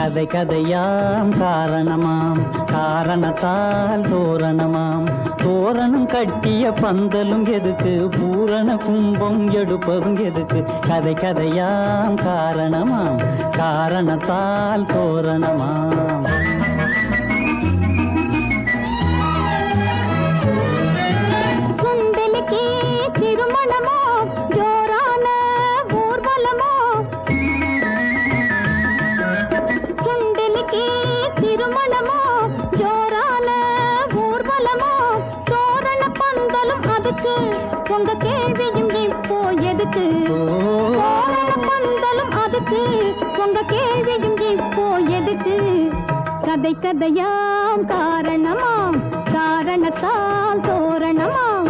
கதை கதையாம் காரணமாம் காரணத்தால் தோரணமாம் தோரணம் கட்டிய பந்தலும் எதுக்கு பூரண கும்பம் எடுப்பதும் எதுக்கு கதை கதையாம் காரணமாம் காரணத்தால் தோரணமாம் சுண்டலுக்கே திருமணமோ ஜோரான ஊர்வலமோ சுண்டலுக்கே திருமணமோ ஜோரான ஊர்வலமோ தோரண பந்தலும் அதுக்கு உங்க கேள்வியும் இப்போ எதுக்கு தோரண பந்தலும் அதுக்கு உங்க கேள்வியும் இப்போ எதுக்கு கதை கதையாம் காரணமாம் காரணத்தால் தோரணமாம்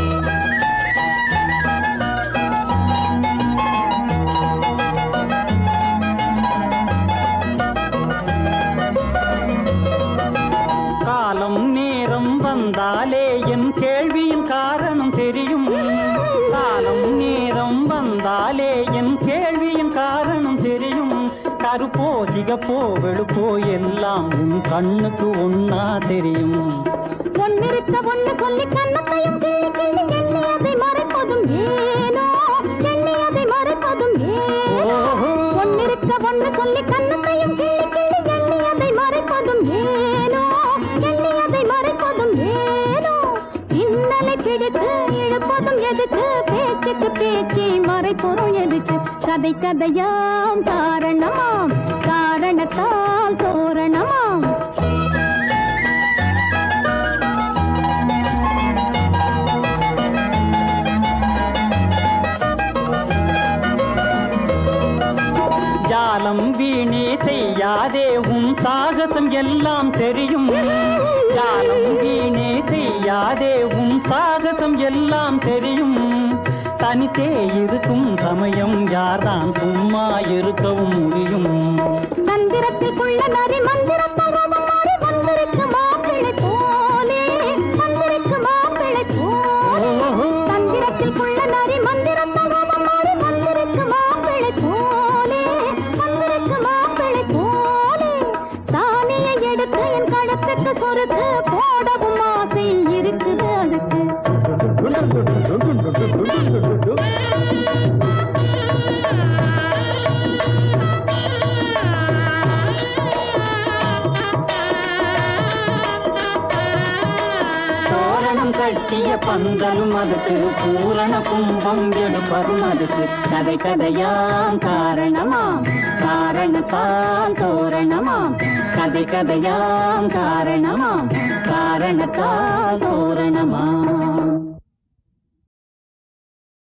காலம் நேரம் வந்தாலே என் கேள்வியின் காரணம் தெரியும் காலம் நேரம் வந்தாலே என் கேள்வியின் காரணம் தெரியும் கருப்போ சிகப்போ வெளுப்போ எல்லாம் உன் கண்ணுக்கு ஒன்னா தெரியும் ஒன்னிருக்க ஒண்ணு சொல்லி கண்ணத்தையும் கிள்ளி கிள்ளி எண்ணி அதை மறைப்பதும் ஏனோ எண்ணி அதை மறைப்பதும் ஏனோ ஓஹோ. ஒன்னிருக்க ஒண்ணு சொல்லி கண்ணத்தையும் கிள்ளி கிள்ளி எண்ணி அதை மறைப்பதும் ஏனோ எண்ணி அதை மறைப்பதும் ஏனோ இன்னலை பிடித்து இழுப்பதும் எதுக்கு பேச்சுக்கு பேச்சு மறைப்பொருள் எதுக்கு கதை கதையாம் காரணமாம் காரணத்தால் தோரணமாம் ஜாலம் வீணே செய்யாதே உன் சாகசம் எல்லாம் தெரியும் ஜாலம் வீணே செய்யாதே உன் சாகசம் எல்லாம் தெரியும் தனித்தே இருக்கும் சமயம் யார்தான் சும்மா இருக்கவும் முடியும் மந்திரத்திற்குள்ள நரி மந்திரத்தகம் மாறி வந்திருக்கு மாப்பிள்ளை போலே வந்திருக்கு மாப்பிள்ளை போலே ஓஹோ. மந்திரத்திற்குள்ள நரி மந்திரத்தகம் மாறி வந்திருக்கு மாப்பிள்ளை போலே வந்திருக்கு மாப்பிள்ளை போலே தானியை எடுத்து என் கழுத்துக்கு சொருத்து போடவும் ஆசை இருக்குது அதுக்கு தோரணம் கட்டிய பந்தலும் அதுக்கு பூரண கும்பம் எடுப்பதும் அதுக்கு கதை கதையாம் காரணமாம் காரணத்தால் தோரணமாம் கதை கதையாம் காரணமாம் காரணத்தால் தோரணமாம்